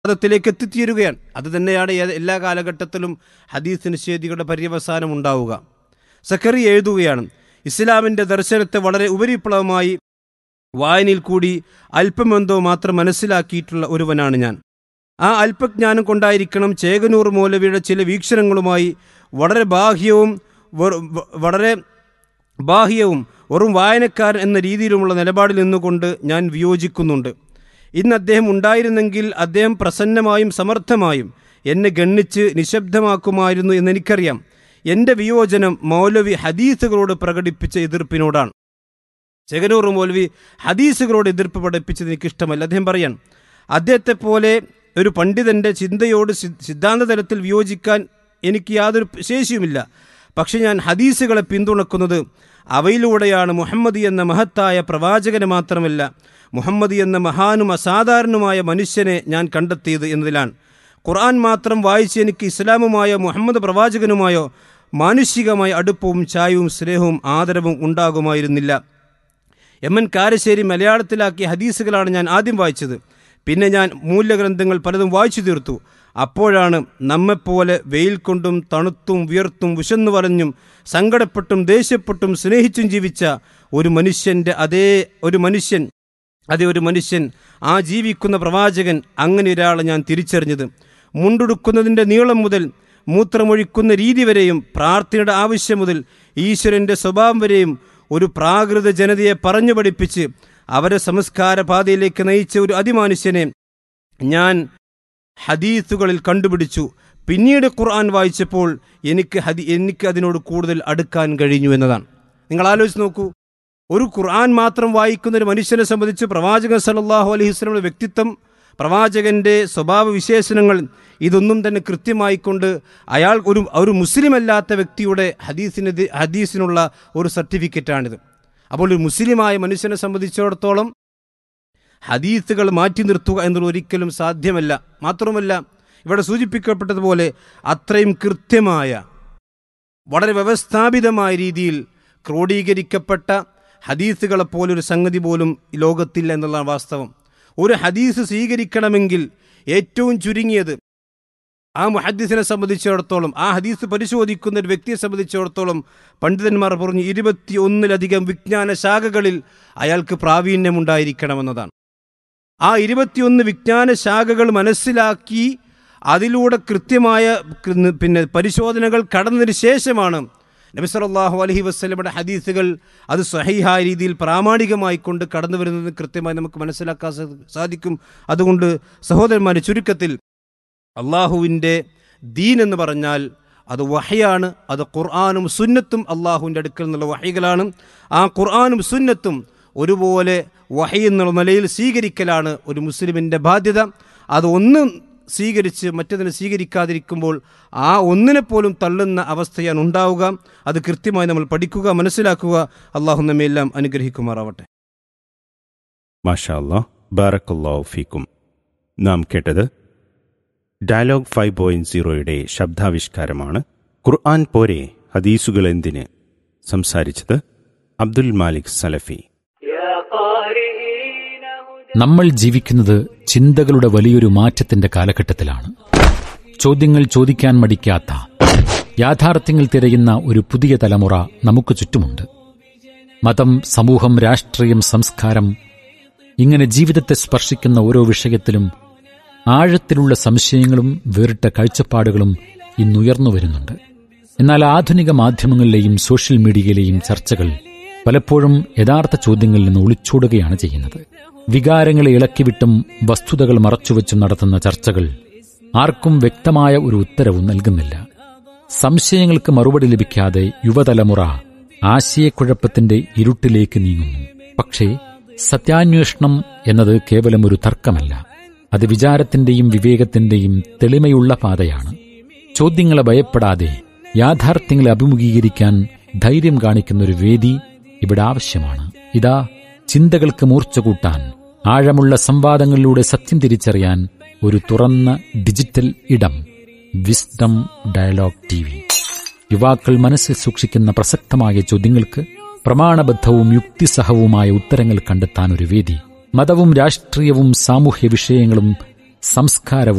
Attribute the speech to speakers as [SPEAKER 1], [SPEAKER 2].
[SPEAKER 1] മതത്തിലേക്ക് എത്തിത്തീരുകയാണ് അത് തന്നെയാണ് ഏത് എല്ലാ കാലഘട്ടത്തിലും ഹദീസ് നിഷേധികളുടെ പര്യവസാനം ഉണ്ടാവുക സക്കറി എഴുതുകയാണ് ഇസ്ലാമിൻ്റെ ദർശനത്തെ വളരെ ഉപരിപ്ലവമായി വായനയിൽ കൂടി അല്പമെന്തോ മാത്രം മനസ്സിലാക്കിയിട്ടുള്ള ഒരുവനാണ് ഞാൻ ആ അല്പജ്ഞാനം കൊണ്ടായിരിക്കണം ചേകനൂർ മൗലവിയുടെ ചില വീക്ഷണങ്ങളുമായി വളരെ ബാഹ്യവും വെറു- വ- വളരെ ബാഹ്യവും വെറും വായനക്കാരൻ എന്ന രീതിയിലുമുള്ള നിലപാടിൽ നിന്നുകൊണ്ട് ഞാൻ വിയോജിക്കുന്നുണ്ട് ഇന്ന് അദ്ദേഹം ഉണ്ടായിരുന്നെങ്കിൽ അദ്ദേഹം പ്രസന്നമായും സമർത്ഥമായും എന്നെ ഗണ്ണിച്ച് നിശബ്ദമാക്കുമായിരുന്നു എന്നെനിക്കറിയാം എൻ്റെ വിയോജനം മൗലവി ഹദീസുകളോട് പ്രകടിപ്പിച്ച എതിർപ്പിനോടാണ് ചെകനൂർ മൗലവി ഹദീസുകളോട് എതിർപ്പ് പഠിപ്പിച്ചത് എനിക്കിഷ്ടമല്ല അദ്ദേഹം പറയാൻ അദ്ദേഹത്തെ പോലെ ഒരു പണ്ഡിതൻ്റെ ചിന്തയോട് സി- സിദ്ധാന്ത തലത്തിൽ വിയോജിക്കാൻ എനിക്ക് യാതൊരു ശേഷിയുമില്ല പക്ഷെ ഞാൻ ഹദീസുകളെ പിന്തുണക്കുന്നത് അവയിലൂടെയാണ് മുഹമ്മദ് എന്ന മഹത്തായ പ്രവാചകനെ മാത്രമല്ല മുഹമ്മദ് എന്ന മഹാനും അസാധാരണനുമായ മനുഷ്യനെ ഞാൻ കണ്ടെത്തിയത് എന്നതിലാണ് ഖുർആൻ മാത്രം വായിച്ച് എനിക്ക് ഇസ്ലാമുമായോ മുഹമ്മദ് പ്രവാചകനുമായോ മാനുഷികമായ അടുപ്പവും ചായവും സ്നേഹവും ആദരവും ഉണ്ടാകുമായിരുന്നില്ല എം എൻ കാരശ്ശേരി മലയാളത്തിലാക്കിയ ഹദീസുകളാണ് ഞാൻ ആദ്യം വായിച്ചത് പിന്നെ ഞാൻ മൂല്യഗ്രന്ഥങ്ങൾ പലതും വായിച്ചു തീർത്തു അപ്പോഴാണ് നമ്മെപ്പോലെ വെയിൽ കൊണ്ടും തണുത്തും വിയർത്തും വിശന്നു വലഞ്ഞും സങ്കടപ്പെട്ടും ദേഷ്യപ്പെട്ടും സ്നേഹിച്ചും ജീവിച്ച ഒരു മനുഷ്യൻ്റെ അതേ ഒരു മനുഷ്യൻ അതേ ഒരു മനുഷ്യൻ ആ ജീവിക്കുന്ന പ്രവാചകൻ അങ്ങനെ ഒരാളെ ഞാൻ തിരിച്ചറിഞ്ഞത് മുണ്ടുടുക്കുന്നതിൻ്റെ നീളം മുതൽ മൂത്രമൊഴിക്കുന്ന രീതി വരെയും പ്രാർത്ഥനയുടെ ആവശ്യം മുതൽ ഈശ്വരൻ്റെ സ്വഭാവം വരെയും ഒരു പ്രാകൃത ജനതയെ പറഞ്ഞു പഠിപ്പിച്ച് അവരെ സംസ്കാര പാതയിലേക്ക് നയിച്ച ഒരു അതിമാനുഷ്യനെ ഞാൻ ഹദീസുകളിൽ കണ്ടുപിടിച്ചു പിന്നീട് ഖുർആൻ വായിച്ചപ്പോൾ എനിക്ക് ഹദി എനിക്ക് അതിനോട് കൂടുതൽ അടുക്കാൻ കഴിഞ്ഞു എന്നതാണ് നിങ്ങൾ ആലോചിച്ച് നോക്കൂ ഒരു ഖുർആൻ മാത്രം വായിക്കുന്ന ഒരു മനുഷ്യനെ സംബന്ധിച്ച് പ്രവാചകൻ സല്ലല്ലാഹു അലൈഹി വസല്ലമയുടെ വ്യക്തിത്വം പ്രവാചകന്റെ സ്വഭാവ വിശേഷണങ്ങൾ ഇതൊന്നും തന്നെ കൃത്യമായിക്കൊണ്ട് അയാൾ ഒരു ഒരു മുസ്ലിം അല്ലാത്ത വ്യക്തിയുടെ ഹദീസിന് ഹദീസിനുള്ള ഒരു സർട്ടിഫിക്കറ്റാണിത് അപ്പോൾ ഒരു മുസ്ലിമായ മനുഷ്യനെ സംബന്ധിച്ചിടത്തോളം ഹദീസുകൾ മാറ്റി നിർത്തുക എന്നുള്ളത് ഒരിക്കലും സാധ്യമല്ല മാത്രമല്ല ഇവിടെ സൂചിപ്പിക്കപ്പെട്ടതുപോലെ അത്രയും കൃത്യമായ വളരെ വ്യവസ്ഥാപിതമായ രീതിയിൽ ക്രോഡീകരിക്കപ്പെട്ട ഹദീസുകളെ പോലൊരു സംഗതി പോലും ഈ ലോകത്തില്ല എന്നുള്ളതാണ് വാസ്തവം ഒരു ഹദീസ് സ്വീകരിക്കണമെങ്കിൽ ഏറ്റവും ചുരുങ്ങിയത് ആ മുഹദ്ദീസിനെ സംബന്ധിച്ചിടത്തോളം ആ ഹദീസ് പരിശോധിക്കുന്ന ഒരു വ്യക്തിയെ സംബന്ധിച്ചിടത്തോളം പണ്ഡിതന്മാർ പറഞ്ഞു ഇരുപത്തി ഒന്നിലധികം വിജ്ഞാന ശാഖകളിൽ അയാൾക്ക് പ്രാവീണ്യമുണ്ടായിരിക്കണമെന്നതാണ് ആ ഇരുപത്തിയൊന്ന് വിജ്ഞാന ശാഖകൾ മനസ്സിലാക്കി അതിലൂടെ കൃത്യമായ കൃ- പിന്നെ പരിശോധനകൾ കടന്നതിന് ശേഷമാണ് നബി സല്ലല്ലാഹു അലൈഹി വസ്ലമയുടെ ഹദീസുകൾ അത് സഹിഹായ രീതിയിൽ പ്രാമാണികമായി കൊണ്ട് കടന്നു വരുന്നത് കൃത്യമായി നമുക്ക് മനസ്സിലാക്കാൻ സാ- സാധിക്കും അതുകൊണ്ട് സഹോദരന്മാരെ ചുരുക്കത്തിൽ അള്ളാഹുവിൻ്റെ ദീൻ എന്ന് പറഞ്ഞാൽ അത് വഹയാണ് അത് ഖുർആാനും സുന്നത്തും അള്ളാഹുവിൻ്റെ അടുക്കൽ നിന്നുള്ള വഹയികളാണ് ആ ഖുർആാനും സുന്നത്തും ഒരുപോലെ വഹി എന്നുള്ള നിലയിൽ സ്വീകരിക്കലാണ് ഒരു മുസ്ലിമിൻ്റെ ബാധ്യത അത് ഒന്ന് സ്വീകരിച്ച് മറ്റതിനെ സ്വീകരിക്കാതിരിക്കുമ്പോൾ ആ ഒന്നിനെ പോലും തള്ളുന്ന അവസ്ഥയാണ് ഉണ്ടാവുക അത് കൃത്യമായി നമ്മൾ പഠിക്കുക മനസ്സിലാക്കുക അള്ളാഹു നമ്മെ എല്ലാം അനുഗ്രഹിക്കുമാറാവട്ടെ
[SPEAKER 2] മാഷാ അല്ലാ ബാറക്കല്ലാഹു ഫീക്കും നാം കേട്ടത് ഡയലോഗ് ഫൈവ് പോയിന്റ് സീറോയുടെ ശബ്ദാവിഷ്കാരമാണ് ഖുർആൻ പോരെ ഹദീസുകൾ എന്തിന് സംസാരിച്ചത് അബ്ദുൽ മാലിക് സലഫി
[SPEAKER 3] നമ്മൾ ജീവിക്കുന്നത് ചിന്തകളുടെ വലിയൊരു മാറ്റത്തിന്റെ കാലഘട്ടത്തിലാണ് ചോദ്യങ്ങൾ ചോദിക്കാൻ മടിക്കാത്ത യാഥാർത്ഥ്യങ്ങൾ തിരയുന്ന ഒരു പുതിയ തലമുറ നമുക്ക് ചുറ്റുമുണ്ട് മതം സമൂഹം രാഷ്ട്രീയം സംസ്കാരം ഇങ്ങനെ ജീവിതത്തെ സ്പർശിക്കുന്ന ഓരോ വിഷയത്തിലും ആഴത്തിലുള്ള സംശയങ്ങളും വേറിട്ട കാഴ്ചപ്പാടുകളും ഇന്നുയർന്നു വരുന്നുണ്ട് എന്നാൽ ആധുനിക മാധ്യമങ്ങളിലെയും സോഷ്യൽ മീഡിയയിലെയും ചർച്ചകൾ പലപ്പോഴും യഥാർത്ഥ ചോദ്യങ്ങളിൽ നിന്ന് ഒളിച്ചോടുകയാണ് ചെയ്യുന്നത് വികാരങ്ങളെ ഇളക്കിവിട്ടും വസ്തുതകൾ മറച്ചുവെച്ചും നടത്തുന്ന ചർച്ചകൾ ആർക്കും വ്യക്തമായ ഒരു ഉത്തരവും നൽകുന്നില്ല സംശയങ്ങൾക്ക് മറുപടി ലഭിക്കാതെ യുവതലമുറ ആശയക്കുഴപ്പത്തിന്റെ ഇരുട്ടിലേക്ക് നീങ്ങുന്നു പക്ഷേ സത്യാന്വേഷണം എന്നത് കേവലം ഒരു തർക്കമല്ല അത് വിചാരത്തിന്റെയും വിവേകത്തിന്റെയും തെളിമയുള്ള പാതയാണ് ചോദ്യങ്ങളെ ഭയപ്പെടാതെ യാഥാർത്ഥ്യങ്ങളെ അഭിമുഖീകരിക്കാൻ ധൈര്യം കാണിക്കുന്ന ഒരു വേദി ഇവിടെ ആവശ്യമാണ് ഇതാ ചിന്തകൾക്ക് മൂർച്ച കൂട്ടാൻ ആഴമുള്ള സംവാദങ്ങളിലൂടെ സത്യം തിരിച്ചറിയാൻ ഒരു തുറന്ന ഡിജിറ്റൽ ഇടം വിസ്ഡം ഡയലോഗ് ടി വി യുവാക്കൾ മനസ്സിൽ സൂക്ഷിക്കുന്ന പ്രസക്തമായ ചോദ്യങ്ങൾക്ക് പ്രമാണബദ്ധവും യുക്തിസഹവുമായ ഉത്തരങ്ങൾ കണ്ടെത്താൻ ഒരു വേദി മതവും രാഷ്ട്രീയവും സാമൂഹ്യ വിഷയങ്ങളും സംസ്കാരവും